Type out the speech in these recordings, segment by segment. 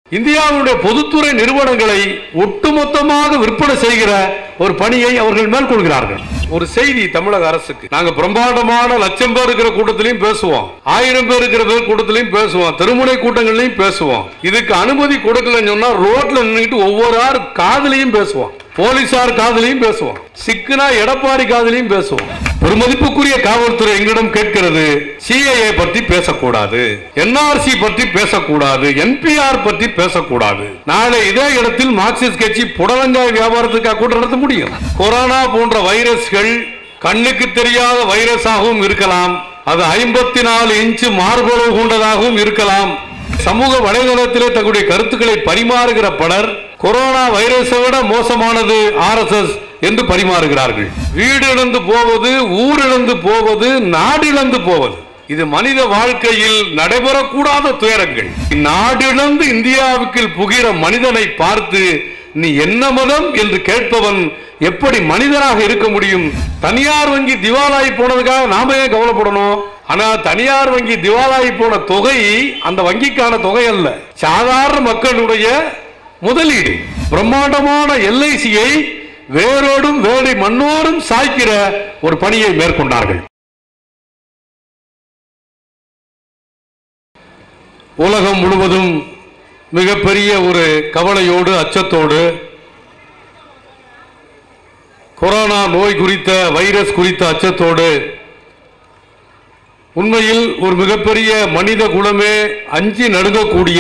இந்தியாவுடைய பொதுத்துறை நிறுவனங்களை ஒட்டுமொத்தமாக விற்பனை செய்கிற ஒரு பணியை அவர்கள் மேற்கொள்கிறார்கள் ஒரு செய்தி தமிழக அரசுக்கு நாங்க பிரம்மாண்டமான லட்சம் பேர் இருக்கிற கூட்டத்திலையும் பேசுவோம் ஆயிரம் பேர் இருக்கிற பேர் கூட்டத்திலையும் பேசுவோம் திருமுனை கூட்டங்கள்லையும் பேசுவோம் இதுக்கு அனுமதி கொடுக்கலன்னு சொன்னா ரோட்ல நின்னுட்டு ஒவ்வொரு ஆறு காதலையும் பேசுவோம் போலீசார் காதலையும் பேசுவோம் சிக்குனா எடப்பாடி காதலையும் பேசுவோம் பெருமதிப்புக்குரிய காவல்துறை எங்களிடம் கேட்கிறது சிஐஏ பற்றி பேசக்கூடாது என்ஆர்சி பற்றி பேசக்கூடாது என்பிஆர் பற்றி பேசக்கூடாது நாளை இதே இடத்தில் மார்க்சிஸ்ட் கட்சி புடலங்காய் வியாபாரத்துக்காக கூட்டம் நடத்த முடியும் கொரோனா போன்ற வைரஸ்கள் கண்ணுக்கு தெரியாத வைரஸாகவும் இருக்கலாம் அது ஐம்பத்தி நாலு இன்ச்சு மார்பளவு கொண்டதாகவும் இருக்கலாம் சமூக வலைதளத்திலே தங்களுடைய கருத்துக்களை பரிமாறுகிற பலர் கொரோனா வைரஸை விட மோசமானது ஆர்எஸ்எஸ் என்று பரிமாறுகிறார்கள் வீடு இழந்து போவது ஊர் இழந்து போவது நாடு இழந்து போவது இது மனித வாழ்க்கையில் நடைபெறக்கூடாத துயரங்கள் நாடிழந்து இந்தியாவுக்கு புகிற மனிதனை பார்த்து நீ என்ன மதம் என்று கேட்பவன் எப்படி மனிதனாக இருக்க முடியும் தனியார் வங்கி திவாலாகி போனதுக்காக நாம ஏன் கவலைப்படணும் ஆனா தனியார் வங்கி திவாலாகி போன தொகை அந்த வங்கிக்கான தொகை அல்ல சாதாரண மக்களுடைய முதலீடு பிரம்மாண்டமான எல்ஐசியை வேரோடும் வேலை மண்ணோடும் சாய்க்கிற ஒரு பணியை மேற்கொண்டார்கள் உலகம் முழுவதும் மிகப்பெரிய ஒரு கவலையோடு அச்சத்தோடு கொரோனா நோய் குறித்த வைரஸ் குறித்த அச்சத்தோடு உண்மையில் ஒரு மிகப்பெரிய மனித குலமே அஞ்சி நடுங்கக்கூடிய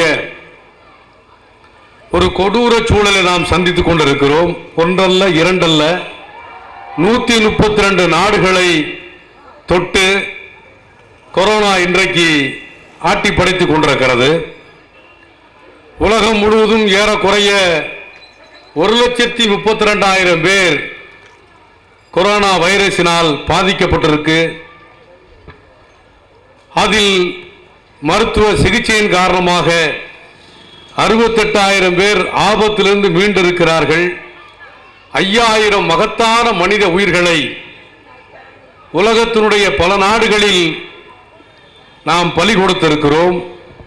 ஒரு கொடூர சூழலை நாம் சந்தித்துக் கொண்டிருக்கிறோம் ஒன்றல்ல இரண்டல்ல நூத்தி முப்பத்தி ரெண்டு நாடுகளை தொட்டு கொரோனா இன்றைக்கு ஆட்டி படைத்துக் கொண்டிருக்கிறது உலகம் முழுவதும் ஏறக்குறைய ஒரு லட்சத்தி முப்பத்தி ரெண்டாயிரம் பேர் கொரோனா வைரஸினால் பாதிக்கப்பட்டிருக்கு அதில் மருத்துவ சிகிச்சையின் காரணமாக அறுபத்தெட்டாயிரம் பேர் ஆபத்திலிருந்து மீண்டிருக்கிறார்கள் ஐயாயிரம் மகத்தான மனித உயிர்களை உலகத்தினுடைய பல நாடுகளில் நாம் பலி கொடுத்திருக்கிறோம்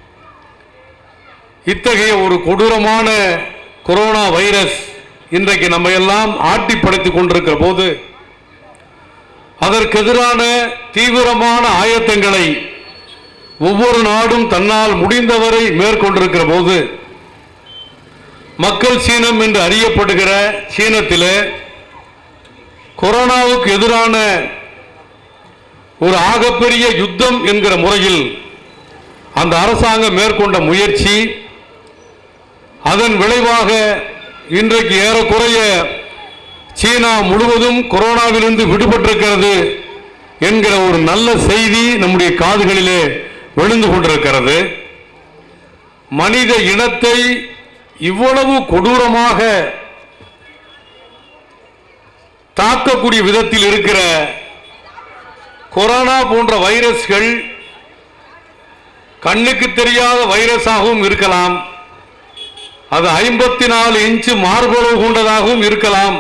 இத்தகைய ஒரு கொடூரமான கொரோனா வைரஸ் இன்றைக்கு நம்ம எல்லாம் ஆட்டி படைத்துக் கொண்டிருக்கிற போது அதற்கு எதிரான தீவிரமான ஆயத்தங்களை ஒவ்வொரு நாடும் தன்னால் முடிந்தவரை மேற்கொண்டிருக்கிற போது மக்கள் சீனம் என்று அறியப்படுகிற சீனத்திலே கொரோனாவுக்கு எதிரான ஒரு ஆகப்பெரிய யுத்தம் என்கிற முறையில் அந்த அரசாங்கம் மேற்கொண்ட முயற்சி அதன் விளைவாக இன்றைக்கு ஏறக்குறைய சீனா முழுவதும் கொரோனாவிலிருந்து விடுபட்டிருக்கிறது என்கிற ஒரு நல்ல செய்தி நம்முடைய காதுகளிலே விழுந்து கொண்டிருக்கிறது மனித இனத்தை இவ்வளவு கொடூரமாக தாக்கக்கூடிய விதத்தில் இருக்கிற கொரோனா போன்ற வைரஸ்கள் கண்ணுக்கு தெரியாத வைரஸாகவும் இருக்கலாம் அது ஐம்பத்தி நாலு இன்ச்சு மார்பளவு கொண்டதாகவும் இருக்கலாம்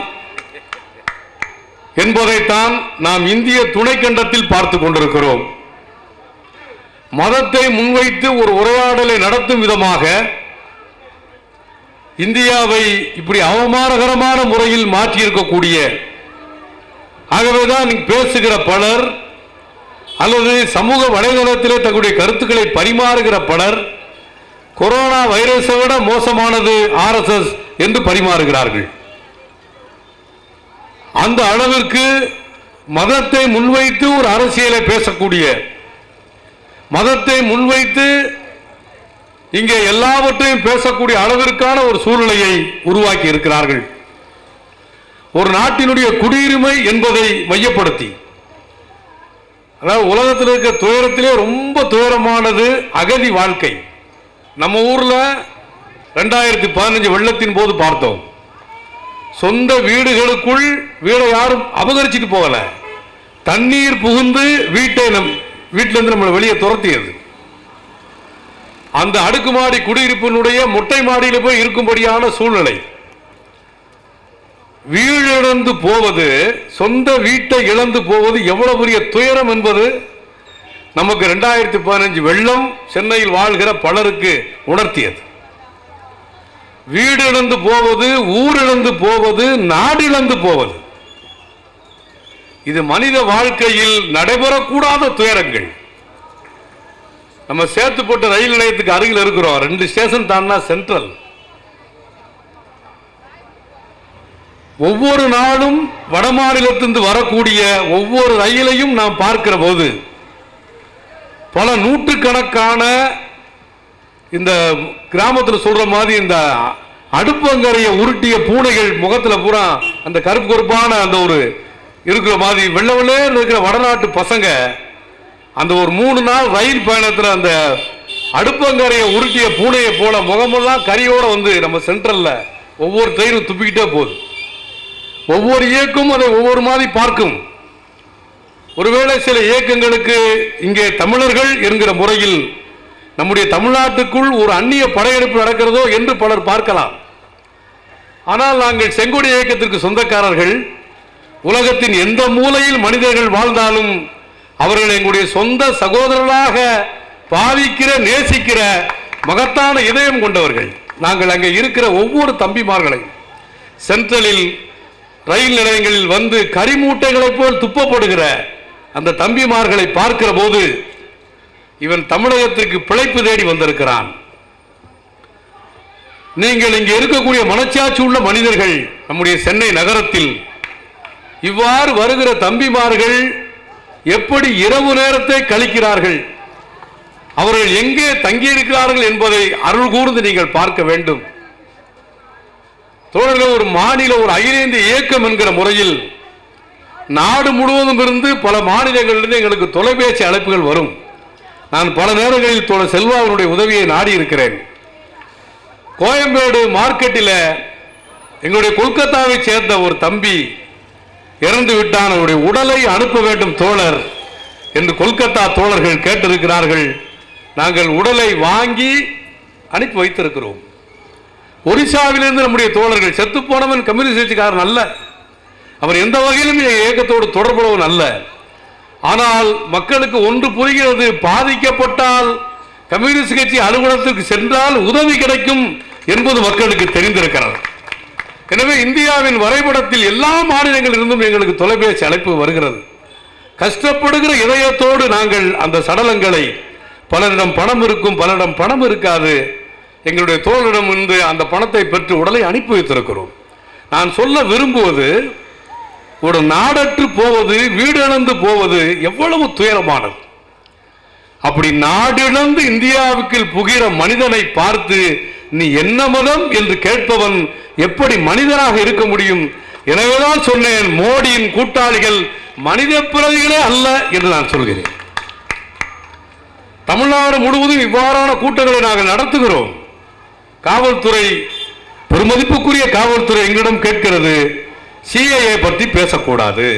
என்பதைத்தான் நாம் இந்திய துணைக்கண்டத்தில் பார்த்து கொண்டிருக்கிறோம் மதத்தை முன்வைத்து ஒரு உரையாடலை நடத்தும் விதமாக இந்தியாவை இப்படி அவமானகரமான முறையில் மாற்றியிருக்கக்கூடிய ஆகவேதான் இங்கு பேசுகிற பலர் அல்லது சமூக வலைதளத்திலே தங்களுடைய கருத்துக்களை பரிமாறுகிற பலர் கொரோனா வைரஸை விட மோசமானது ஆர்எஸ்எஸ் என்று பரிமாறுகிறார்கள் அந்த அளவிற்கு மதத்தை முன்வைத்து ஒரு அரசியலை பேசக்கூடிய மதத்தை முன்வைத்து இங்கே எல்லாவற்றையும் பேசக்கூடிய அளவிற்கான ஒரு சூழ்நிலையை உருவாக்கி இருக்கிறார்கள் ஒரு நாட்டினுடைய குடியுரிமை என்பதை மையப்படுத்தி அதாவது உலகத்தில் இருக்க துயரத்திலே ரொம்ப துயரமானது அகதி வாழ்க்கை நம்ம ஊர்ல ரெண்டாயிரத்தி பதினஞ்சு வெள்ளத்தின் போது பார்த்தோம் சொந்த வீடுகளுக்குள் வீடை யாரும் அபகரிச்சுட்டு போகல தண்ணீர் புகுந்து வீட்டை நம் வீட்டிலிருந்து நம்மளை வெளியே துரத்தியது அந்த அடுக்குமாடி குடியிருப்பினுடைய மொட்டை மாடியில் போய் இருக்கும்படியான சூழ்நிலை வீழிழந்து போவது சொந்த வீட்டை இழந்து போவது எவ்வளவு பெரிய துயரம் என்பது நமக்கு ரெண்டாயிரத்தி பதினஞ்சு வெள்ளம் சென்னையில் வாழ்கிற பலருக்கு உணர்த்தியது வீடிழந்து போவது ஊரிழந்து போவது நாடிழந்து போவது இது மனித வாழ்க்கையில் நடைபெறக்கூடாத துயரங்கள் நம்ம சேத்துப்பட்ட ரயில் நிலையத்துக்கு அருகில் இருக்கிறோம் ரெண்டு ஸ்டேஷன் தாண்டா சென்ட்ரல் ஒவ்வொரு நாளும் வடமாநிலத்திலிருந்து வரக்கூடிய ஒவ்வொரு ரயிலையும் நாம் பார்க்கிற போது பல நூற்றுக்கணக்கான இந்த கிராமத்தில் சொல்ற மாதிரி இந்த அடுப்பங்கரையை உருட்டிய பூனைகள் முகத்துல பூரா அந்த கருப்பு கருப்பான அந்த ஒரு இருக்கிற மாதிரி வெள்ளை வெள்ளே இருக்கிற வடநாட்டு பசங்க அந்த ஒரு மூணு நாள் ரயில் பயணத்தில் அந்த அடுப்பங்கரையை உருட்டிய பூனையை போல முகமெல்லாம் கரியோட வந்து நம்ம சென்ட்ரல்ல ஒவ்வொரு ட்ரெயினும் துப்பிக்கிட்டே போகுது ஒவ்வொரு இயக்கம் அதை ஒவ்வொரு மாதிரி பார்க்கும் ஒருவேளை சில இயக்கங்களுக்கு இங்கே தமிழர்கள் என்கிற முறையில் நம்முடைய தமிழ்நாட்டுக்குள் ஒரு அந்நிய படையெடுப்பு நடக்கிறதோ என்று பலர் பார்க்கலாம் ஆனால் நாங்கள் செங்கோடி இயக்கத்திற்கு சொந்தக்காரர்கள் உலகத்தின் எந்த மூலையில் மனிதர்கள் வாழ்ந்தாலும் அவர்கள் எங்களுடைய சொந்த சகோதரர்களாக பாவிக்கிற நேசிக்கிற மகத்தான இதயம் கொண்டவர்கள் நாங்கள் அங்கே இருக்கிற ஒவ்வொரு தம்பிமார்களையும் சென்ட்ரலில் ரயில் நிலையங்களில் வந்து கரிமூட்டைகளைப் போல் துப்பப்படுகிற அந்த தம்பிமார்களை பார்க்கிற போது இவன் தமிழகத்திற்கு பிழைப்பு தேடி வந்திருக்கிறான் நீங்கள் இங்கே இருக்கக்கூடிய மனச்சாட்சி உள்ள மனிதர்கள் நம்முடைய சென்னை நகரத்தில் இவ்வாறு வருகிற தம்பிமார்கள் எப்படி இரவு நேரத்தை கழிக்கிறார்கள் அவர்கள் எங்கே தங்கியிருக்கிறார்கள் என்பதை அருள் கூர்ந்து நீங்கள் பார்க்க வேண்டும் தோழர்கள் ஒரு மாநில ஒரு அகில இந்திய இயக்கம் என்கிற முறையில் நாடு முழுவதும் இருந்து பல மாநிலங்களிலிருந்து எங்களுக்கு தொலைபேசி அழைப்புகள் வரும் நான் பல நேரங்களில் தோழர் செல்வாவினுடைய உதவியை நாடி இருக்கிறேன் கோயம்பேடு மார்க்கெட்டில் எங்களுடைய கொல்கத்தாவை சேர்ந்த ஒரு தம்பி இறந்து விட்டான் அவருடைய உடலை அனுப்ப வேண்டும் தோழர் என்று கொல்கத்தா தோழர்கள் கேட்டிருக்கிறார்கள் நாங்கள் உடலை வாங்கி அனுப்பி வைத்திருக்கிறோம் ஒரிசாவிலிருந்து நம்முடைய தோழர்கள் செத்து போனவன் கம்யூனிஸ்ட் கட்சிக்காரன் அல்ல அவர் எந்த வகையிலும் எங்கள் இயக்கத்தோடு தொடர்புள்ளவன் அல்ல ஆனால் மக்களுக்கு ஒன்று புரிகிறது பாதிக்கப்பட்டால் கம்யூனிஸ்ட் கட்சி அலுவலகத்திற்கு சென்றால் உதவி கிடைக்கும் என்பது மக்களுக்கு தெரிந்திருக்கிறது எனவே இந்தியாவின் வரைபடத்தில் எல்லா மாநிலங்களிலிருந்தும் எங்களுக்கு தொலைபேசி அழைப்பு வருகிறது கஷ்டப்படுகிற இதயத்தோடு நாங்கள் அந்த சடலங்களை பலரிடம் பணம் இருக்கும் பலரிடம் பணம் இருக்காது எங்களுடைய தோழரிடம் இருந்து அந்த பணத்தை பெற்று உடலை அனுப்பி வைத்திருக்கிறோம் நான் சொல்ல விரும்புவது ஒரு நாடற்று போவது வீடு இழந்து போவது எவ்வளவு துயரமானது அப்படி நாடிழந்து இந்தியாவுக்கு புகிற மனிதனை பார்த்து நீ என்ன மதம் என்று கேட்பவன் எப்படி மனிதனாக இருக்க முடியும் எனவேதான் சொன்னேன் மோடியின் கூட்டாளிகள் மனித பிறவிகளே அல்ல என்று நான் சொல்கிறேன் தமிழ்நாடு முழுவதும் இவ்வாறான கூட்டங்களை நாங்கள் நடத்துகிறோம் காவல்துறை பெருமதிப்புக்குரிய காவல்துறை எங்களிடம் கேட்கிறது சிஏஏ பற்றி பேசக்கூடாது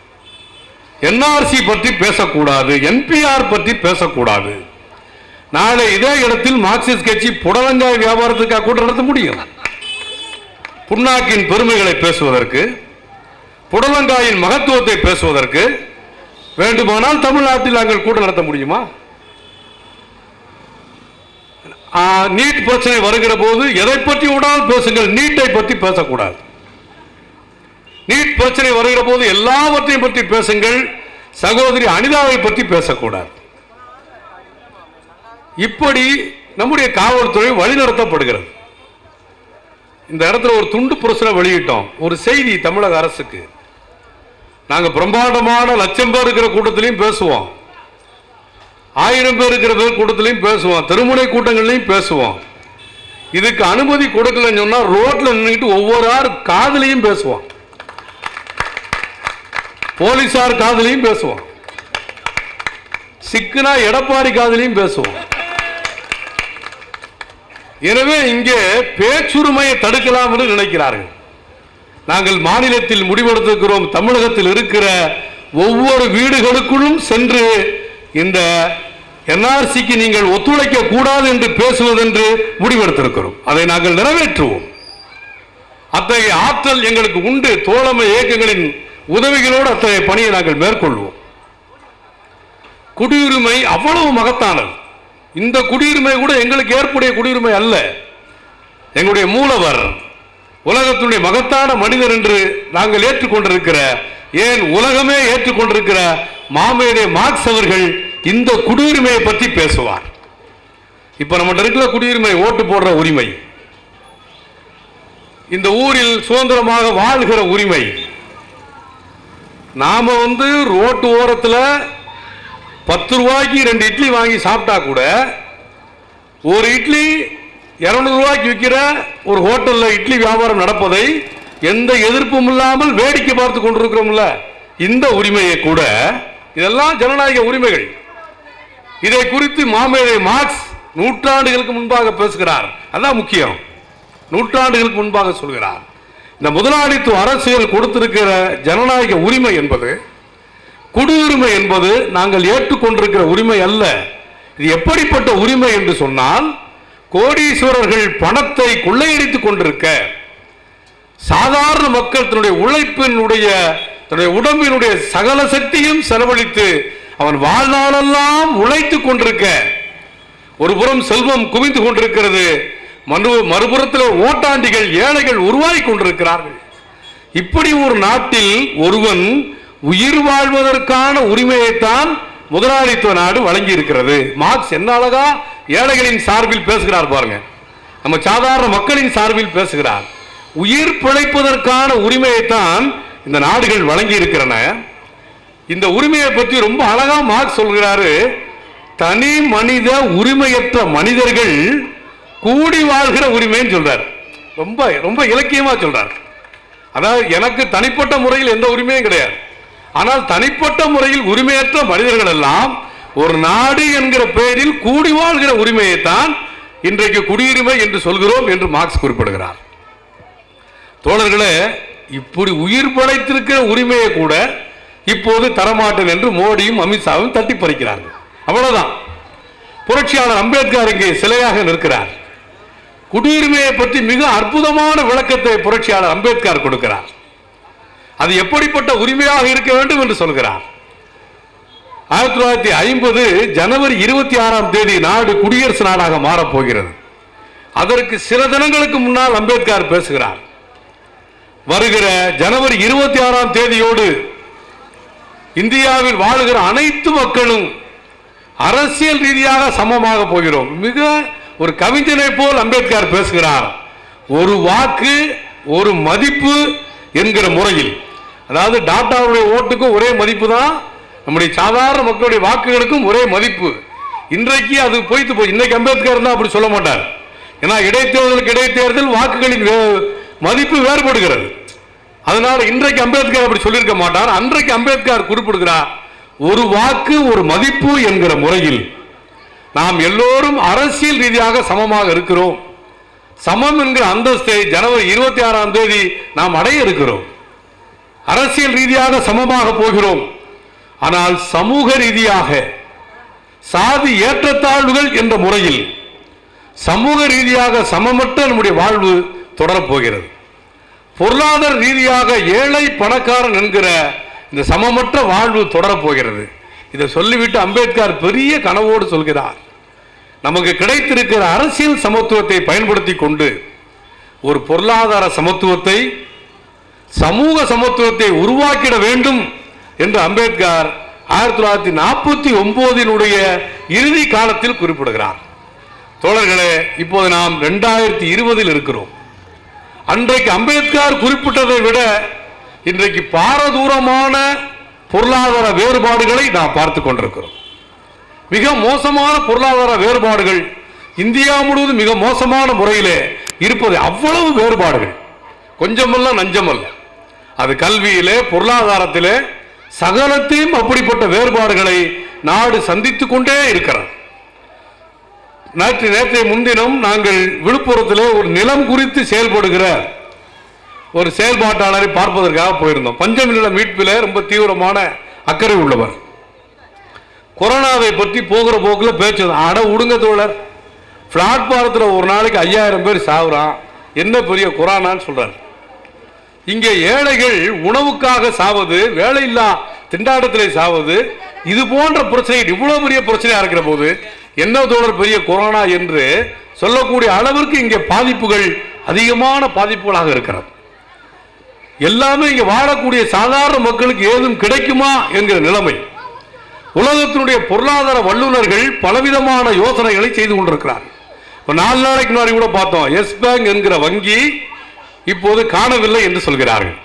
என்ஆர்சி பற்றி பேசக்கூடாது என்பிஆர் பற்றி பேசக்கூடாது நாளை இதே இடத்தில் மார்க்சிஸ்ட் கட்சி புடலங்காய் வியாபாரத்துக்காக கூட்டம் நடத்த முடியும் புண்ணாக்கின் பெருமைகளை பேசுவதற்கு புடலங்காயின் மகத்துவத்தை பேசுவதற்கு வேண்டுமானால் தமிழ்நாட்டில் நாங்கள் கூட்டம் நடத்த முடியுமா ஆ, நீட் பிரச்சனை வருகிற போது எதை பற்றி விடாமல் பேசுங்கள் நீட்டை பற்றி பேசக்கூடாது நீட் பிரச்சனை வருகிற போது எல்லாவற்றையும் பற்றி பேசுங்கள் சகோதரி அனிதாவை பற்றி பேசக்கூடாது இப்படி நம்முடைய காவல்துறை வழிநடத்தப்படுகிறது இந்த இடத்துல ஒரு துண்டு பிரசுரை வெளியிட்டோம் ஒரு செய்தி தமிழக அரசுக்கு நாங்க பிரம்மாண்டமான லட்சம் பேர் இருக்கிற கூட்டத்திலையும் பேசுவோம் ஆயிரம் பேர் இருக்கிற பேர் கூட்டத்திலையும் பேசுவோம் திருமுனை கூட்டங்கள்லையும் பேசுவோம் இதுக்கு அனுமதி கொடுக்கலன்னு சொன்னா ரோட்ல நின்றுட்டு ஒவ்வொரு ஆள் காதலையும் பேசுவோம் போலீசார் காதலையும் பேசுவோம் சிக்குனா எடப்பாடி காதலையும் பேசுவோம் எனவே இங்கே பேச்சுரிமையை தடுக்கலாம் என்று நினைக்கிறார்கள் நாங்கள் மாநிலத்தில் முடிவெடுத்திருக்கிறோம் தமிழகத்தில் இருக்கிற ஒவ்வொரு வீடுகளுக்குள்ளும் சென்று இந்த என்ஆர்சிக்கு நீங்கள் ஒத்துழைக்க கூடாது என்று பேசுவதென்று முடிவெடுத்திருக்கிறோம் அதை நாங்கள் நிறைவேற்றுவோம் அத்தகைய ஆற்றல் எங்களுக்கு உண்டு தோழமை இயக்கங்களின் உதவிகளோடு அத்தகைய பணியை நாங்கள் மேற்கொள்வோம் குடியுரிமை அவ்வளவு மகத்தானது இந்த குடியுரிமை கூட எங்களுக்கு ஏற்புடைய குடியுரிமை அல்ல எங்களுடைய மூலவர் உலகத்தினுடைய மகத்தான மனிதர் என்று நாங்கள் ஏற்றுக்கொண்டிருக்கிற ஏன் உலகமே ஏற்றுக்கொண்டிருக்கிற மாமேதே மார்க்ஸ் அவர்கள் இந்த குடியுரிமையை பற்றி பேசுவார் இப்ப நம்மகிட்ட இருக்கிற குடியுரிமை ஓட்டு போடுற உரிமை இந்த ஊரில் சுதந்திரமாக வாழ்கிற உரிமை நாம வந்து ரோட்டு ஓரத்தில் பத்து ரூபாய்க்கு ரெண்டு இட்லி வாங்கி சாப்பிட்டா கூட ஒரு இட்லி இருநூறு ரூபாய்க்கு விற்கிற ஒரு ஹோட்டல்ல இட்லி வியாபாரம் நடப்பதை எந்த எதிர்ப்பும் இல்லாமல் வேடிக்கை பார்த்து கொண்டிருக்கிறோம்ல இந்த உரிமையை கூட இதெல்லாம் ஜனநாயக உரிமைகள் இதை குறித்து மாமேதை மார்க்ஸ் நூற்றாண்டுகளுக்கு முன்பாக பேசுகிறார் அதான் முக்கியம் நூற்றாண்டுகளுக்கு முன்பாக சொல்கிறார் இந்த முதலாளித்துவ அரசியல் கொடுத்திருக்கிற ஜனநாயக உரிமை என்பது குடியுரிமை என்பது நாங்கள் ஏற்றுக்கொண்டிருக்கிற உரிமை அல்ல இது எப்படிப்பட்ட உரிமை என்று சொன்னால் கோடீஸ்வரர்கள் பணத்தை கொள்ளையடித்துக் கொண்டிருக்க சாதாரண மக்கள் தன்னுடைய உழைப்பினுடைய தன்னுடைய உடம்பினுடைய சகல சக்தியும் செலவழித்து அவன் வாழ்நாளெல்லாம் உழைத்துக் கொண்டிருக்க ஒரு புறம் செல்வம் குவிந்து கொண்டிருக்கிறது மறு மறுபுறத்தில் ஓட்டாண்டிகள் ஏழைகள் உருவாகி கொண்டிருக்கிறார்கள் இப்படி ஒரு நாட்டில் ஒருவன் உயிர் வாழ்வதற்கான உரிமையைத்தான் முதலாளித்துவ நாடு வழங்கி இருக்கிறது மார்க்ஸ் என்ன அழகா ஏழைகளின் சார்பில் பேசுகிறார் பாருங்க நம்ம சாதாரண மக்களின் சார்பில் பேசுகிறார் உயிர் பிழைப்பதற்கான உரிமையைத்தான் இந்த நாடுகள் வழங்கி இருக்கிறன இந்த உரிமையை பற்றி ரொம்ப அழகா மார்க்ஸ் சொல்கிறாரு தனி மனித உரிமையற்ற மனிதர்கள் கூடி வாழ்கிற உரிமைன்னு சொல்றார் ரொம்ப ரொம்ப இலக்கியமா சொல்றார் அதாவது எனக்கு தனிப்பட்ட முறையில் எந்த உரிமையும் கிடையாது ஆனால் தனிப்பட்ட முறையில் உரிமையற்ற மனிதர்கள் எல்லாம் ஒரு நாடு என்கிற பெயரில் கூடி வாழ்கிற உரிமையைத்தான் இன்றைக்கு குடியுரிமை என்று சொல்கிறோம் என்று மார்க்ஸ் குறிப்பிடுகிறார் தோழர்களே இப்படி உயிர் படைத்திருக்கிற உரிமையை கூட இப்போது தரமாட்டேன் என்று மோடியும் அமித்ஷாவும் தட்டி பறிக்கிறார்கள் அவ்வளவுதான் புரட்சியாளர் அம்பேத்கர் இங்கே சிலையாக நிற்கிறார் குடியுரிமையை பற்றி மிக அற்புதமான விளக்கத்தை புரட்சியாளர் அம்பேத்கர் கொடுக்கிறார் அது எப்படிப்பட்ட உரிமையாக இருக்க வேண்டும் என்று சொல்கிறார் ஆயிரத்தி தொள்ளாயிரத்தி ஐம்பது ஜனவரி இருபத்தி ஆறாம் தேதி நாடு குடியரசு நாடாக மாறப்போகிறது அதற்கு சில தினங்களுக்கு முன்னால் அம்பேத்கர் பேசுகிறார் வருகிற ஜனவரி இருபத்தி ஆறாம் தேதியோடு இந்தியாவில் வாழுகிற அனைத்து மக்களும் அரசியல் ரீதியாக சமமாக போகிறோம் மிக ஒரு கவிஞனை போல் அம்பேத்கர் பேசுகிறார் ஒரு வாக்கு ஒரு மதிப்பு என்கிற முறையில் அதாவது டாட்டாவுடைய ஓட்டுக்கும் ஒரே மதிப்பு தான் நம்முடைய சாதாரண மக்களுடைய வாக்குகளுக்கும் ஒரே மதிப்பு இன்றைக்கு அது பொய்த்து போய் இன்னைக்கு அம்பேத்கர் தான் அப்படி சொல்ல மாட்டார் ஏன்னா இடைத்தேர்தலுக்கு இடைத்தேர்தல் வாக்குகளின் வே- மதிப்பு வேறுபடுகிறது அதனால இன்றைக்கு அம்பேத்கர் அப்படி சொல்லியிருக்க மாட்டார் அன்றைக்கு அம்பேத்கர் குறிப்பிடுகிறார் ஒரு வாக்கு ஒரு மதிப்பு என்கிற முறையில் நாம் எல்லோரும் அரசியல் ரீதியாக சமமாக இருக்கிறோம் சமம் என்கிற அந்தஸ்தை ஜனவரி இருபத்தி ஆறாம் தேதி நாம் அடைய இருக்கிறோம் அரசியல் ரீதியாக சமமாக போகிறோம் ஆனால் சமூக ரீதியாக சாதி ஏற்றத்தாழ்வுகள் என்ற முறையில் சமூக ரீதியாக சமமற்ற நம்முடைய வாழ்வு தொடரப்போகிறது பொருளாதார ரீதியாக ஏழை பணக்காரன் என்கிற இந்த சமமற்ற வாழ்வு தொடரப்போகிறது இதை சொல்லிவிட்டு அம்பேத்கர் பெரிய கனவோடு சொல்கிறார் நமக்கு கிடைத்திருக்கிற அரசியல் சமத்துவத்தை பயன்படுத்தி கொண்டு ஒரு பொருளாதார சமத்துவத்தை சமூக சமத்துவத்தை உருவாக்கிட வேண்டும் என்று அம்பேத்கர் ஆயிரத்தி தொள்ளாயிரத்தி நாற்பத்தி ஒன்பதினுடைய இறுதி காலத்தில் குறிப்பிடுகிறார் தோழர்களே இப்போது நாம் ரெண்டாயிரத்தி இருபதில் இருக்கிறோம் அன்றைக்கு அம்பேத்கர் குறிப்பிட்டதை விட இன்றைக்கு பாரதூரமான பொருளாதார வேறுபாடுகளை நாம் பார்த்து கொண்டிருக்கிறோம் மிக மோசமான பொருளாதார வேறுபாடுகள் இந்தியா முழுவதும் மிக மோசமான முறையிலே இருப்பது அவ்வளவு வேறுபாடுகள் கொஞ்சமல்ல நஞ்சமல்ல அது கல்வியிலே பொருளாதாரத்திலே சகலத்தையும் அப்படிப்பட்ட வேறுபாடுகளை நாடு சந்தித்துக் கொண்டே இருக்கிறது நேற்று நேற்றைய முன்தினம் நாங்கள் விழுப்புரத்திலே ஒரு நிலம் குறித்து செயல்படுகிற ஒரு செயல்பாட்டாளரை பார்ப்பதற்காக போயிருந்தோம் பஞ்சமி நில மீட்பிலே ரொம்ப தீவிரமான அக்கறை உள்ளவர் கொரோனாவை பற்றி போகிற போக்கில் பேச்சு அட உடுங்க தோழர் பிளாட்பாரத்தில் ஒரு நாளைக்கு ஐயாயிரம் பேர் சாகுறான் என்ன பெரிய கொரோனான்னு சொல்றாரு இங்கே ஏழைகள் உணவுக்காக சாவது வேலையில்லா திண்டாட்டத்திலே சாவது இது போன்ற பிரச்சனைகள் இவ்வளவு பெரிய பிரச்சனையா இருக்கிற போது என்ன தோழர் பெரிய கொரோனா என்று சொல்லக்கூடிய அளவிற்கு இங்கே பாதிப்புகள் அதிகமான பாதிப்புகளாக இருக்கிறது எல்லாமே இங்க வாழக்கூடிய சாதாரண மக்களுக்கு ஏதும் கிடைக்குமா என்கிற நிலைமை உலகத்தினுடைய பொருளாதார வல்லுநர்கள் பலவிதமான யோசனைகளை செய்து கொண்டிருக்கிறார் இப்ப நாலு நாளைக்கு முன்னாடி கூட பார்த்தோம் எஸ் பேங்க் என்கிற வங்கி இப்போது காணவில்லை என்று சொல்கிறார்கள்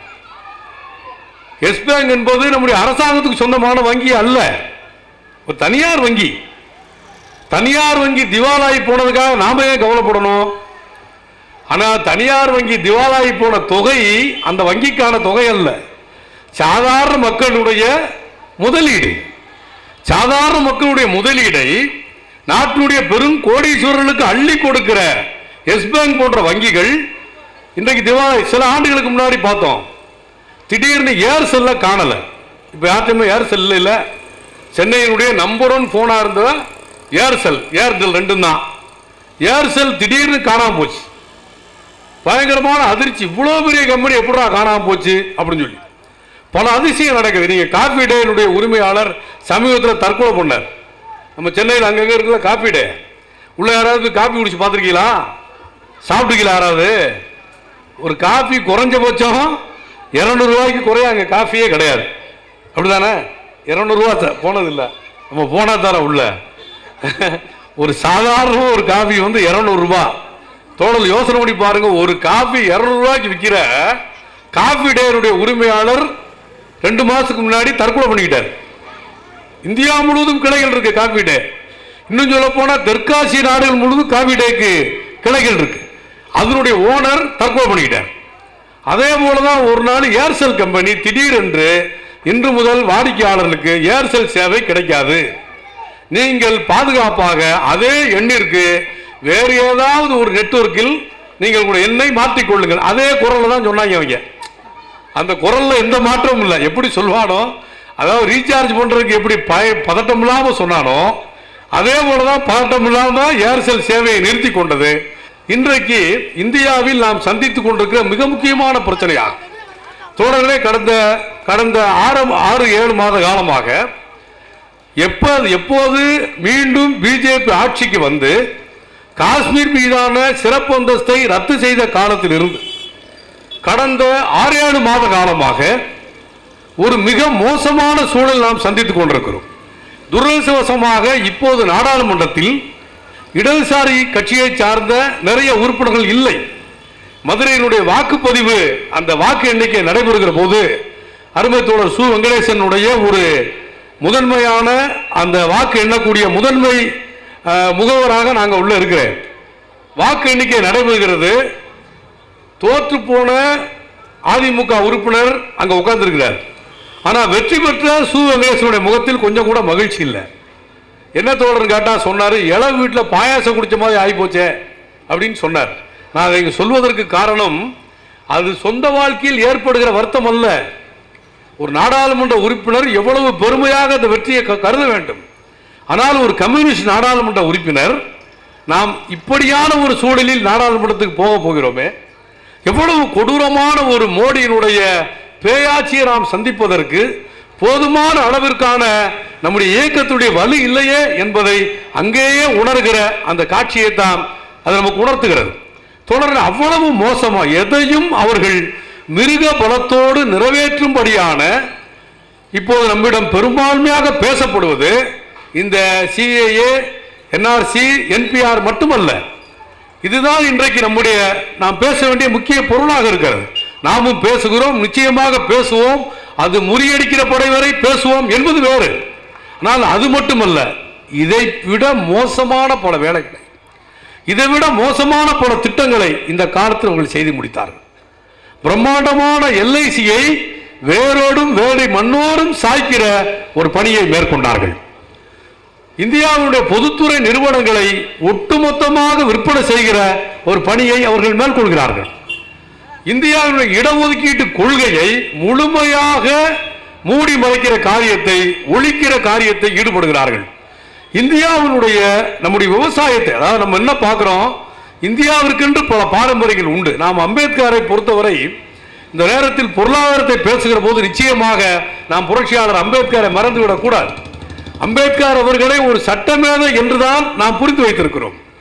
எஸ் பேங்க் என்பது நம்முடைய அரசாங்கத்துக்கு சொந்தமான வங்கி அல்ல ஒரு தனியார் வங்கி தனியார் வங்கி திவாலாகி போனதுக்காக நாம ஏன் கவலைப்படணும் ஆனா தனியார் வங்கி திவாலாகி போன தொகை அந்த வங்கிக்கான தொகை அல்ல சாதாரண மக்களுடைய முதலீடு சாதாரண மக்களுடைய முதலீடை நாட்டினுடைய பெரும் கோடீஸ்வரர்களுக்கு அள்ளி கொடுக்கிற எஸ் பேங்க் போன்ற வங்கிகள் இன்றைக்கு திவாலாகி சில ஆண்டுகளுக்கு முன்னாடி பார்த்தோம் திடீர்னு ஏர்செல்ல காணல இப்போ யார்ட்டையுமே ஏர்செல் இல்ல சென்னையினுடைய நம்பர் ஒன் போனா இருந்தது ஏர்செல் ஏர்டெல் ரெண்டும் தான் ஏர்செல் திடீர்னு காணாம போச்சு பயங்கரமான அதிர்ச்சி இவ்வளோ பெரிய கம்பெனி எப்படா காணாம போச்சு அப்படின்னு சொல்லி பல அதிசயம் நடக்குது நீங்க காஃபி டேனுடைய உரிமையாளர் சமீபத்தில் தற்கொலை பண்ணார் நம்ம சென்னையில் அங்கங்க இருக்குல்ல காஃபி டே உள்ள யாராவது போய் காஃபி குடிச்சு பார்த்துருக்கீங்களா சாப்பிட்டுக்கீங்களா யாராவது ஒரு காஃபி குறைஞ்சபட்சம் இரநூறுவாய்க்கு குறைய அங்கே காஃபியே கிடையாது அப்படிதானே இரநூறுவா போனதில்லை நம்ம போனா தர உள்ள ஒரு சாதாரண ஒரு காஃபி வந்து இரநூறுபா தோழல் யோசனை பண்ணி பாருங்க ஒரு காஃபி இரநூறுவாய்க்கு விற்கிற காஃபி டேனுடைய உரிமையாளர் ரெண்டு மாசத்துக்கு முன்னாடி தற்கொலை பண்ணிக்கிட்டார் இந்தியா முழுவதும் கிளைகள் இருக்கு காஃபி டே இன்னும் சொல்ல போனா தெற்காசிய நாடுகள் முழுவதும் காஃபி டேக்கு கிளைகள் இருக்கு அதனுடைய ஓனர் தற்கொலை பண்ணிக்கிட்டார் அதே போலதான் ஒரு நாள் ஏர்செல் கம்பெனி திடீரென்று இன்று முதல் வாடிக்கையாளர்களுக்கு ஏர்செல் சேவை கிடைக்காது நீங்கள் பாதுகாப்பாக அதே எண்ணிற்கு வேறு ஏதாவது ஒரு நெட்வொர்க்கில் நீங்கள் உங்களுடைய எண்ணை மாற்றிக் கொள்ளுங்கள் அதே குரல்ல தான் சொன்னாங்க அவங்க அந்த குரல்ல எந்த மாற்றமும் இல்லை எப்படி சொல்வானோ அதாவது ரீசார்ஜ் பண்றதுக்கு எப்படி பய பதட்டம் இல்லாம சொன்னானோ அதே போலதான் பதட்டம் இல்லாம ஏர்செல் சேவையை நிறுத்தி கொண்டது இன்றைக்கு இந்தியாவில் நாம் சந்தித்துக் கொண்டிருக்கிற மிக முக்கியமான பிரச்சனையாகும் தோழர்களே கடந்த கடந்த ஆறு ஆறு ஏழு மாத காலமாக எப்ப எப்போது மீண்டும் பிஜேபி ஆட்சிக்கு வந்து காஷ்மீர் மீதான சிறப்பு அந்தஸ்தை ரத்து செய்த காலத்தில் இருந்து கடந்த ஆறு ஏழு மாத காலமாக ஒரு மிக மோசமான சூழல் நாம் சந்தித்துக் கொண்டிருக்கிறோம் துரதிருஷ்டவசமாக இப்போது நாடாளுமன்றத்தில் இடதுசாரி கட்சியை சார்ந்த நிறைய உறுப்பினர்கள் இல்லை மதுரையினுடைய வாக்குப்பதிவு அந்த வாக்கு எண்ணிக்கை நடைபெறுகிற போது அருமை தோழர் சு வெங்கடேசனுடைய ஒரு முதன்மையான அந்த வாக்கு எண்ணக்கூடிய முதன்மை அஹ், முகவராக நாங்கள் உள்ள இருக்கிறேன் வாக்கு எண்ணிக்கை நடைபெறுகிறது தோற்று போன அதிமுக உறுப்பினர் அங்க உட்கார்ந்திருக்கிறார் ஆனா வெற்றி பெற்ற சு வெங்கடேசனுடைய முகத்தில் கொஞ்சம் கூட மகிழ்ச்சி இல்லை என்ன தோழர் கேட்டா சொன்னாரு இள வீட்டில் பாயாசம் குடிச்ச மாதிரி ஆகி போச்சே அப்படின்னு சொன்னார் நான் அதை இங்க சொல்வதற்கு காரணம் அது சொந்த வாழ்க்கையில் ஏற்படுகிற வருத்தம் அல்ல ஒரு நாடாளுமன்ற உறுப்பினர் எவ்வளவு பெருமையாக அந்த வெற்றியை க- கருத வேண்டும் ஆனால் ஒரு கம்யூனிஸ்ட் நாடாளுமன்ற உறுப்பினர் நாம் இப்படியான ஒரு சூழலில் நாடாளுமன்றத்துக்கு போக போகிறோமே எவ்வளவு கொடூரமான ஒரு மோடியினுடைய பேயாட்சியை நாம் சந்திப்பதற்கு போதுமான அளவிற்கான நம்முடைய இயக்கத்துடைய வலு இல்லையே என்பதை அங்கேயே உணர்கிற அந்த காட்சியை தான் அது நமக்கு உணர்த்துகிறது தொடர் அவ்வளவு மோசமா எதையும் அவர்கள் மிருக பலத்தோடு நிறைவேற்றும்படியான இப்போது நம்மிடம் பெரும்பான்மையாக பேசப்படுவது இந்த சிஏஏ என்ஆர்சி என்பிஆர் மட்டுமல்ல இதுதான் இன்றைக்கு நம்முடைய நாம் பேச வேண்டிய முக்கிய பொருளாக இருக்கிறது நாமும் பேசுகிறோம் நிச்சயமாக பேசுவோம் அது முறியடிக்கிற படை வரை பேசுவோம் என்பது வேறு ஆனால் அது மட்டுமல்ல இதை விட மோசமான பல வேலைகளை இதை விட மோசமான பல திட்டங்களை இந்த காலத்தில் அவர்கள் செய்து முடித்தார்கள் பிரம்மாண்டமான எல்ஐசியை வேரோடும் வேலை மண்ணோடும் சாய்க்கிற ஒரு பணியை மேற்கொண்டார்கள் இந்தியாவுடைய பொதுத்துறை நிறுவனங்களை ஒட்டுமொத்தமாக விற்பனை செய்கிற ஒரு பணியை அவர்கள் மேற்கொள்கிறார்கள் இந்தியாவுடைய இடஒதுக்கீட்டு கொள்கையை முழுமையாக மூடி மறைக்கிற காரியத்தை ஒழிக்கிற காரியத்தை ஈடுபடுகிறார்கள் இந்தியாவினுடைய நம்முடைய விவசாயத்தை அதாவது நம்ம என்ன பார்க்கிறோம் இந்தியாவிற்கென்று பல பாரம்பரியங்கள் உண்டு நாம் அம்பேத்கரை பொறுத்தவரை இந்த நேரத்தில் பொருளாதாரத்தை பேசுகிற போது நிச்சயமாக நாம் புரட்சியாளர் அம்பேத்கரை மறந்துவிடக் கூடாது அம்பேத்கர் அவர்களை ஒரு சட்டமேதை என்றுதான் நாம் புரிந்து வைத்திருக்கிறோம்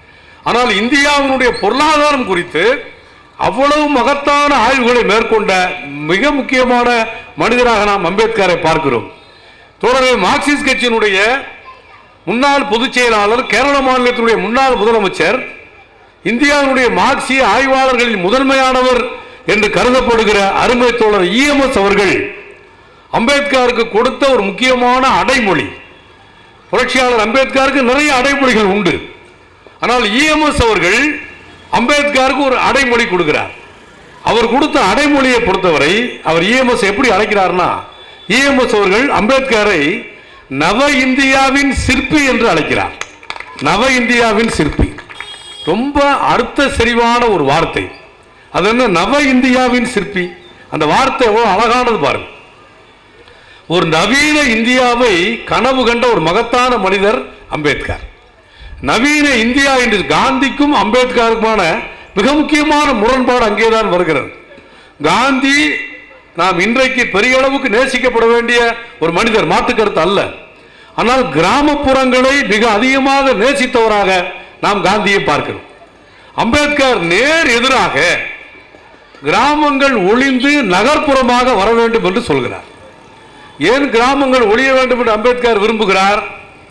ஆனால் இந்தியாவினுடைய பொருளாதாரம் குறித்து அவ்வளவு மகத்தான ஆய்வுகளை மேற்கொண்ட மிக முக்கியமான மனிதராக நாம் அம்பேத்கரை பார்க்கிறோம் தோழர்கள் மார்க்சிஸ்ட் கட்சியினுடைய முன்னாள் பொதுச் செயலாளர் கேரள மாநிலத்தினுடைய முன்னாள் முதலமைச்சர் இந்தியாவினுடைய மார்க்சிய ஆய்வாளர்களில் முதன்மையானவர் என்று கருதப்படுகிற அருமை தோழர் இஎம்எஸ் அவர்கள் அம்பேத்கருக்கு கொடுத்த ஒரு முக்கியமான அடைமொழி புரட்சியாளர் அம்பேத்கருக்கு நிறைய அடைமொழிகள் உண்டு ஆனால் இஎம்எஸ் அவர்கள் அம்பேத்கருக்கு ஒரு அடைமொழி கொடுக்கிறார் அவர் கொடுத்த அடைமொழியை பொறுத்தவரை அவர் இஎம்எஸ் எப்படி அழைக்கிறார்னா இஎம்எஸ் அவர்கள் அம்பேத்கரை நவ இந்தியாவின் சிற்பி என்று அழைக்கிறார் நவ இந்தியாவின் சிற்பி ரொம்ப அர்த்த செறிவான ஒரு வார்த்தை அது என்ன நவ இந்தியாவின் சிற்பி அந்த வார்த்தை எவ்வளவு அழகானது பாருங்க ஒரு நவீன இந்தியாவை கனவு கண்ட ஒரு மகத்தான மனிதர் அம்பேத்கர் நவீன இந்தியா என்று காந்திக்கும் அம்பேத்கருக்குமான மிக முக்கியமான முரண்பாடு அங்கேதான் வருகிறது காந்தி நாம் இன்றைக்கு பெரிய அளவுக்கு நேசிக்கப்பட வேண்டிய ஒரு மனிதர் மாற்று கருத்து அல்ல ஆனால் கிராமப்புறங்களை மிக அதிகமாக நேசித்தவராக நாம் காந்தியை பார்க்கிறோம் அம்பேத்கர் நேர் எதிராக கிராமங்கள் ஒளிந்து நகர்ப்புறமாக வர வேண்டும் என்று சொல்கிறார் ஏன் கிராமங்கள் ஒளிய வேண்டும் என்று அம்பேத்கர் விரும்புகிறார்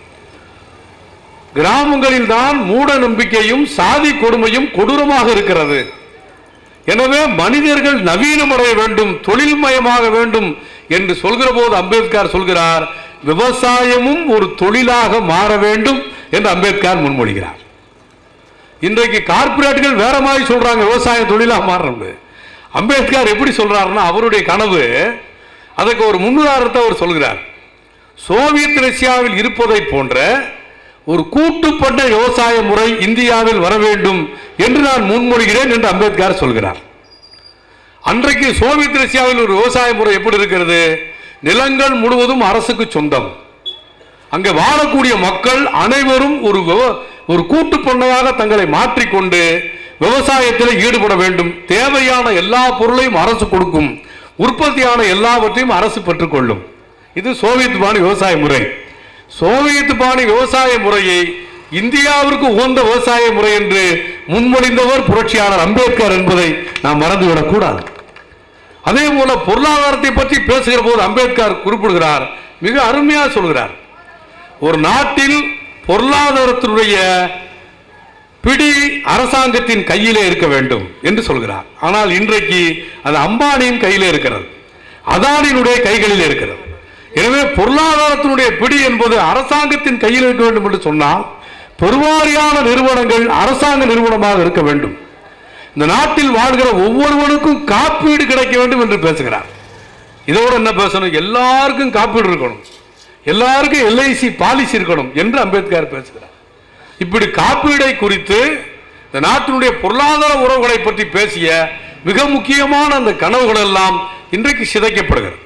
கிராமங்களில் தான் மூட நம்பிக்கையும் சாதி கொடுமையும் கொடூரமாக இருக்கிறது எனவே மனிதர்கள் நவீனமடைய வேண்டும் தொழில்மயமாக வேண்டும் என்று சொல்கிற போது அம்பேத்கர் சொல்கிறார் விவசாயமும் ஒரு தொழிலாக மாற வேண்டும் என்று அம்பேத்கர் முன்மொழிகிறார் இன்றைக்கு கார்ப்பரேட்டுகள் வேற மாதிரி சொல்றாங்க விவசாய தொழிலா மாறணும் அம்பேத்கர் எப்படி சொல்றாருன்னா அவருடைய கனவு அதுக்கு ஒரு முன்னுதாரணத்தை அவர் சொல்கிறார் சோவியத் ரஷ்யாவில் இருப்பதை போன்ற ஒரு கூட்டுப்பட்ட விவசாய முறை இந்தியாவில் வர வேண்டும் என்று நான் முன்மொழிகிறேன் என்று அம்பேத்கர் சொல்கிறார் அன்றைக்கு சோவியத் ரஷ்யாவில் ஒரு விவசாய முறை எப்படி இருக்கிறது நிலங்கள் முழுவதும் அரசுக்கு சொந்தம் அங்கே வாழக்கூடிய மக்கள் அனைவரும் ஒரு விவ- ஒரு கூட்டு பண்ணையாக தங்களை மாற்றிக்கொண்டு விவசாயத்தில் ஈடுபட வேண்டும் தேவையான எல்லா பொருளையும் அரசு கொடுக்கும் உற்பத்தியான எல்லாவற்றையும் அரசு பெற்றுக்கொள்ளும் இது சோவியத் பாணி விவசாய முறை சோவியத் பாணி விவசாய முறையை இந்தியாவிற்கு உகந்த விவசாய முறை என்று முன்மொழிந்தவர் புரட்சியாளர் அம்பேத்கர் என்பதை நாம் மறந்துவிடக் கூடாது அதே போல பொருளாதாரத்தை பற்றி பேசுகிற போது அம்பேத்கர் குறிப்பிடுகிறார் மிக அருமையா சொல்கிறார் ஒரு நாட்டில் பொருளாதாரத்தினுடைய பிடி அரசாங்கத்தின் கையிலே இருக்க வேண்டும் என்று சொல்கிறார் ஆனால் இன்றைக்கு அது அம்பானியின் கையிலே இருக்கிறது அதானியினுடைய கைகளில் இருக்கிறது எனவே பொருளாதாரத்தினுடைய பிடி என்பது அரசாங்கத்தின் கையில் இருக்க வேண்டும் என்று சொன்னால் பெருவாரியான நிறுவனங்கள் அரசாங்க நிறுவனமாக இருக்க வேண்டும் இந்த நாட்டில் வாழ்கிற ஒவ்வொருவனுக்கும் காப்பீடு கிடைக்க வேண்டும் என்று பேசுகிறார் இதோட என்ன பேசணும் எல்லாருக்கும் காப்பீடு இருக்கணும் எல்லாருக்கும் எல்ஐசி பாலிசி இருக்கணும் என்று அம்பேத்கர் பேசுகிறார் இப்படி காப்பீடை குறித்து இந்த நாட்டினுடைய பொருளாதார உறவுகளை பற்றி பேசிய மிக முக்கியமான அந்த கனவுகள் எல்லாம் இன்றைக்கு சிதைக்கப்படுகிறது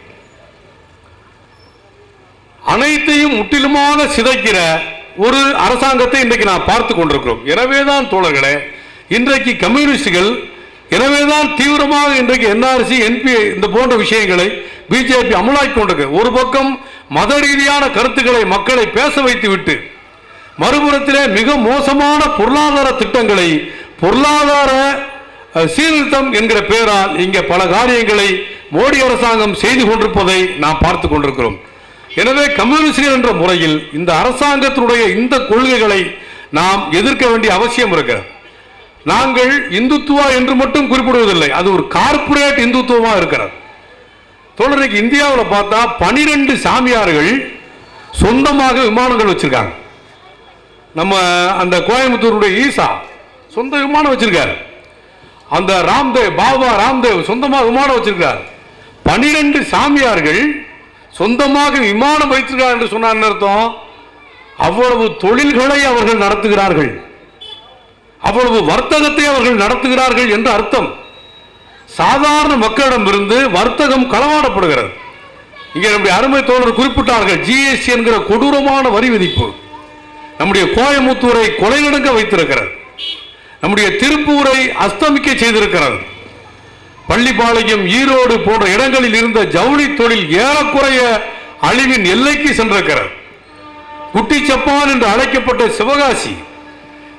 அனைத்தையும் முற்றிலுமாக சிதைக்கிற ஒரு அரசாங்கத்தை இன்றைக்கு நாம் பார்த்து கொண்டிருக்கிறோம் எனவேதான் தோழர்களே இன்றைக்கு கம்யூனிஸ்டுகள் எனவேதான் தீவிரமாக இன்றைக்கு என்ஆர்சி என்பி இந்த போன்ற விஷயங்களை பிஜேபி அமலாக்கி கொண்டிருக்கு ஒரு பக்கம் மத ரீதியான கருத்துக்களை மக்களை பேச வைத்து விட்டு மறுபுறத்திலே மிக மோசமான பொருளாதார திட்டங்களை பொருளாதார அஹ், சீர்திருத்தம் என்கிற பெயரால் இங்கே பல காரியங்களை மோடி அரசாங்கம் செய்து கொண்டிருப்பதை நாம் பார்த்து கொண்டிருக்கிறோம் எனவே கம்யூனிஸ்டுகள் என்ற முறையில் இந்த அரசாங்கத்தினுடைய இந்த கொள்கைகளை நாம் எதிர்க்க வேண்டிய அவசியம் இருக்கிறது நாங்கள் இந்துத்துவா என்று மட்டும் குறிப்பிடுவதில்லை அது ஒரு கார்ப்பரேட் இந்துத்துவமா இருக்கிறது தோழருக்கு இந்தியாவில் பார்த்தா பனிரெண்டு சாமியார்கள் சொந்தமாக விமானங்கள் வச்சிருக்காங்க நம்ம அந்த கோயம்புத்தூருடைய ஈசா சொந்த விமானம் வச்சிருக்காரு அந்த ராம்தேவ் பாபா ராம்தேவ் சொந்தமாக விமானம் வச்சிருக்கார் பனிரெண்டு சாமியார்கள் சொந்தமாக விமானம் வைத்திருக்கார் என்று சொன்னார் என்ன அர்த்தம் அவ்வளவு தொழில்களை அவர்கள் நடத்துகிறார்கள் அவ்வளவு வர்த்தகத்தை அவர்கள் நடத்துகிறார்கள் என்று அர்த்தம் சாதாரண மக்களிடமிருந்து வர்த்தகம் களவாடப்படுகிறது இங்கே நம்முடைய அருமை தோழர் குறிப்பிட்டார்கள் ஜிஎஸ்டி என்கிற கொடூரமான வரி விதிப்பு நம்முடைய கோயமுத்தூரை கொலைநடுங்க வைத்திருக்கிறது நம்முடைய திருப்பூரை அஸ்தமிக்க செய்திருக்கிறது பள்ளிப்பாளையம் ஈரோடு போன்ற இடங்களில் இருந்த ஜவுளி தொழில் ஏறக்குறைய அழிவின் எல்லைக்கு சென்றிருக்கிறது குட்டி சப்பான் என்று அழைக்கப்பட்ட சிவகாசி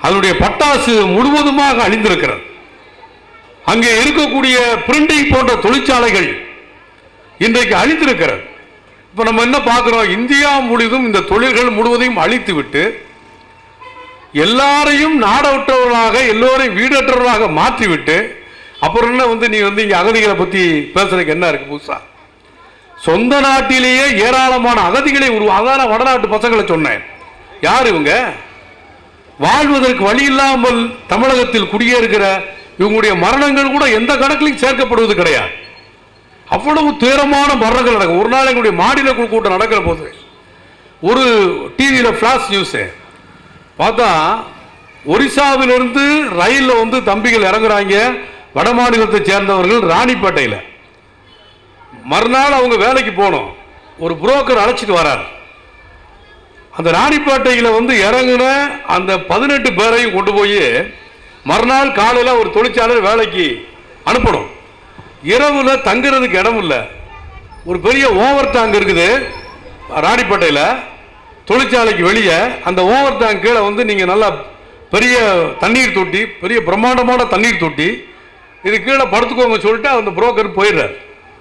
அதனுடைய பட்டாசு முழுவதுமாக அழிந்திருக்கிறது அங்கே இருக்கக்கூடிய பிரிண்டிங் போன்ற தொழிற்சாலைகள் இன்றைக்கு அழித்திருக்கிறது இப்ப நம்ம என்ன பார்க்கிறோம் இந்தியா முழுவதும் இந்த தொழில்கள் முழுவதையும் அழித்து விட்டு எல்லாரையும் நாடற்றவர்களாக எல்லோரையும் வீடற்றவர்களாக மாற்றிவிட்டு அப்புறம் என்ன வந்து நீ வந்து இங்க அகதிகளை பத்தி பேசுறதுக்கு என்ன இருக்கு புதுசா சொந்த நாட்டிலேயே ஏராளமான அகதிகளை உருவா அதான் வடநாட்டு பசங்களை சொன்னேன் யார் இவங்க வாழ்வதற்கு வழி இல்லாமல் தமிழகத்தில் குடியேறுகிற இவங்களுடைய மரணங்கள் கூட எந்த கணக்கிலையும் சேர்க்கப்படுவது கிடையாது அவ்வளவு துயரமான மரணங்கள் நடக்கும் ஒரு நாள் எங்களுடைய மாநில குழு கூட்டம் நடக்கிற போது ஒரு டிவியில் ஃபிளாஷ் நியூஸு பார்த்தா ஒரிசாவிலிருந்து ரயிலில் வந்து தம்பிகள் இறங்குறாங்க வட மாநிலத்தை சேர்ந்தவர்கள் ராணிப்பேட்டையில் மறுநாள் அவங்க வேலைக்கு போகணும் ஒரு புரோக்கர் அழைச்சிட்டு வரார் அந்த ராணிப்பேட்டையில் வந்து இறங்குன அந்த பதினெட்டு பேரையும் கொண்டு போய் மறுநாள் காலையில் ஒரு தொழிற்சாலையில் வேலைக்கு அனுப்பணும் இரவுல தங்குறதுக்கு இடம் இல்லை ஒரு பெரிய ஓவர் டேங்க் இருக்குது ராணிப்பேட்டையில் தொழிற்சாலைக்கு வெளியே அந்த ஓவர் டேங்க் கீழே வந்து நீங்கள் நல்லா பெரிய தண்ணீர் தொட்டி பெரிய பிரம்மாண்டமான தண்ணீர் தொட்டி இது கீழே படுத்துக்கோங்க சொல்லிட்டு அந்த புரோக்கர் போயிடுறார்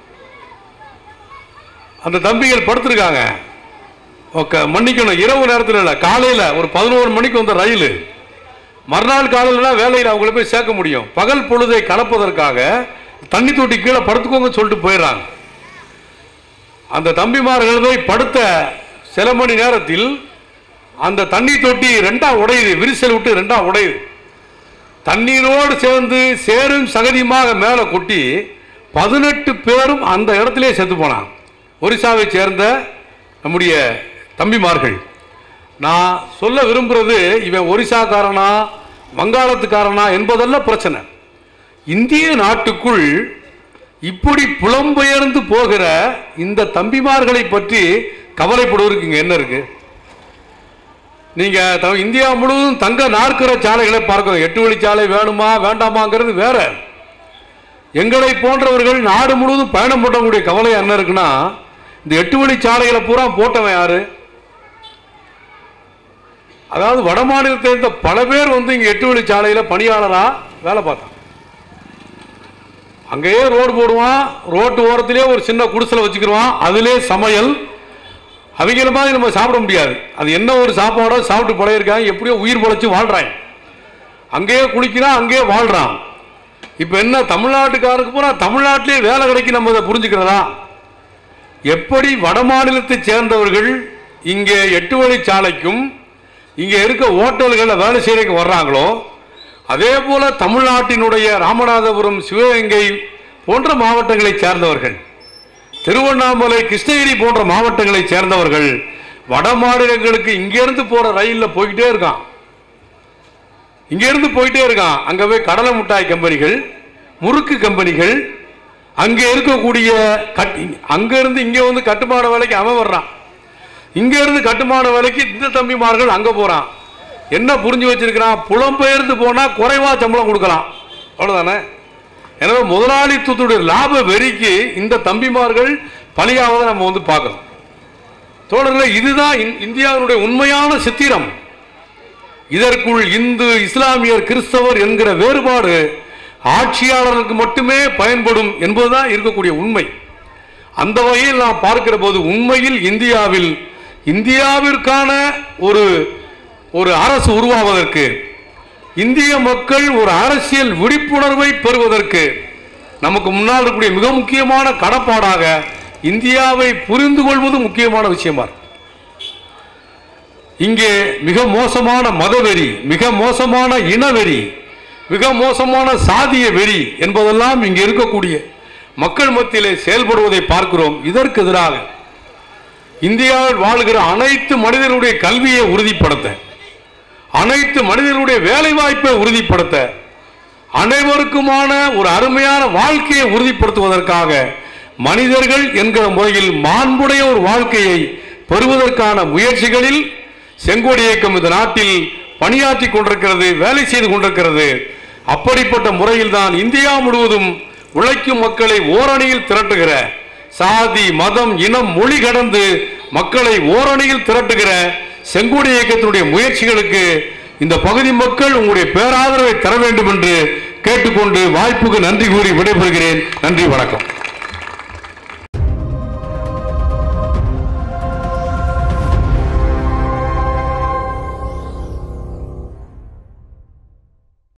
அந்த தம்பிகள் படுத்திருக்காங்க ஓகே மன்னிக்கணும் இரவு நேரத்தில் இல்லை காலையில் ஒரு பதினோரு மணிக்கு வந்த ரயில் மறுநாள் காலையில் வேலையில் அவங்கள போய் சேர்க்க முடியும் பகல் பொழுதை கலப்பதற்காக தண்ணி தொட்டி கீழே படுத்துக்கோங்க சொல்லிட்டு போயிடுறாங்க அந்த தம்பிமார்கள் போய் படுத்த சில மணி நேரத்தில் அந்த தண்ணி தொட்டி ரெண்டா உடையுது விரிசல் விட்டு ரெண்டா உடையுது தண்ணீரோடு சேர்ந்து சேரும் சகதியுமாக மேலே கொட்டி பதினெட்டு பேரும் அந்த இடத்திலே செத்து போனாங்க ஒரிசாவை சேர்ந்த நம்முடைய தம்பிமார்கள் நான் சொல்ல விரும்புறது இவன் ஒரிசாக்காரனா வங்காளத்துக்காரனா என்பதல்ல பிரச்சனை இந்திய நாட்டுக்குள் இப்படி புலம்பெயர்ந்து போகிற இந்த தம்பிமார்களை பற்றி கவலைப்படுவதற்கு இங்க என்ன இருக்கு நீங்க த- இந்தியா முழுவதும் தங்க நாற்கிற சாலைகளை பார்க்கணும் எட்டு வழிச்சாலை வேணுமா வேண்டாமாங்கிறது வேற எங்களை போன்றவர்கள் நாடு முழுவதும் பயணம் பண்ணக்கூடிய கவலை என்ன இருக்குன்னா இந்த எட்டு வழி சாலைகளை பூரா போட்டவன் யாரு அதாவது வட மாநிலத்தை சேர்ந்த பல பேர் வந்து இங்க எட்டு வழி சாலையில பணியாளரா வேலை பார்த்தான் அங்கேயே ரோடு போடுவான் ரோட்டு ஓரத்திலே ஒரு சின்ன குடிசலை வச்சுக்கிடுவான் அதிலே சமையல் அவங்கள மாதிரி நம்ம சாப்பிட முடியாது அது என்ன ஒரு சாப்பாடோ சாப்பிட்டு பழையிருக்காங்க எப்படியோ உயிர் பொழைச்சு வாழ்றாங்க அங்கேயே குளிக்கிறான் அங்கேயே வாழ்றான் இப்போ என்ன தமிழ்நாட்டுக்காருக்கு பூரா தமிழ்நாட்டிலே வேலை கிடைக்கும் நம்ம அதை புரிஞ்சுக்கிறதா எப்படி வட மாநிலத்தை சேர்ந்தவர்கள் இங்கே எட்டு வழி சாலைக்கும் இங்கே இருக்க ஓட்டல்களில் வேலை செய்யறதுக்கு வர்றாங்களோ அதே போல தமிழ்நாட்டினுடைய ராமநாதபுரம் சிவகங்கை போன்ற மாவட்டங்களைச் சேர்ந்தவர்கள் திருவண்ணாமலை கிருஷ்ணகிரி போன்ற மாவட்டங்களைச் சேர்ந்தவர்கள் வட மாநிலங்களுக்கு இங்கிருந்து போற ரயில்ல போய்கிட்டே இருக்கான் இங்கிருந்து போயிட்டே இருக்கான் அங்க போய் கடலை மிட்டாய் கம்பெனிகள் முறுக்கு கம்பெனிகள் அங்க இருக்கக்கூடிய கட் அங்க இருந்து இங்க வந்து கட்டுமான வேலைக்கு அவன் வர்றான் இங்க இருந்து கட்டுமான வேலைக்கு இந்த தம்பிமார்கள் அங்க போறான் என்ன புரிஞ்சு வச்சிருக்கிறான் புலம்பெயர்ந்து போனா குறைவா சம்பளம் கொடுக்கலாம் அவ்வளவுதானே எனவே முதலாளித்துவத்துடைய லாப வெறிக்கு இந்த தம்பிமார்கள் பலியாவதை நம்ம வந்து பார்க்கணும் தோழர்களே இதுதான் இந்- இந்தியாவினுடைய உண்மையான சித்திரம் இதற்குள் இந்து இஸ்லாமியர் கிறிஸ்தவர் என்கிற வேறுபாடு ஆட்சியாளருக்கு மட்டுமே பயன்படும் என்பதுதான் இருக்கக்கூடிய உண்மை அந்த வகையில் நாம் பார்க்கிற போது உண்மையில் இந்தியாவில் இந்தியாவிற்கான ஒரு ஒரு அரசு உருவாவதற்கு இந்திய மக்கள் ஒரு அரசியல் விழிப்புணர்வை பெறுவதற்கு நமக்கு முன்னால் இருக்கக்கூடிய மிக முக்கியமான கடப்பாடாக இந்தியாவை புரிந்து கொள்வது முக்கியமான விஷயமா இருக்கு. இங்கே மிக மோசமான மதவெறி மிக மோசமான இனவெறி மிக மோசமான சாதிய வெறி என்பதெல்லாம் இங்கே இருக்கக்கூடிய மக்கள் மத்தியிலே செயல்படுவதை பார்க்கிறோம் இதற்கு எதிராக இந்தியாவில் வாழ்கிற அனைத்து மனிதர்களுடைய கல்வியை உறுதிப்படுத்த அனைத்து மனிதர்களுடைய வேலை வாய்ப்பை உறுதிப்படுத்த அனைவருக்குமான ஒரு அருமையான வாழ்க்கையை உறுதிப்படுத்துவதற்காக மனிதர்கள் என்கிற முறையில் மாண்புடைய ஒரு வாழ்க்கையை பெறுவதற்கான முயற்சிகளில் செங்கோடி இயக்கம் இந்த நாட்டில் பணியாற்றி கொண்டிருக்கிறது வேலை செய்து கொண்டிருக்கிறது அப்படிப்பட்ட முறையில் தான் இந்தியா முழுவதும் உழைக்கும் மக்களை ஓரணியில் திரட்டுகிற சாதி மதம் இனம் மொழி கடந்து மக்களை ஓரணியில் திரட்டுகிற செங்கோடி இயக்கத்தினுடைய முயற்சிகளுக்கு இந்த பகுதி மக்கள் உங்களுடைய பேராதரவை தர வேண்டும் என்று கேட்டுக்கொண்டு வாய்ப்புக்கு நன்றி கூறி விடைபெறுகிறேன் நன்றி வணக்கம்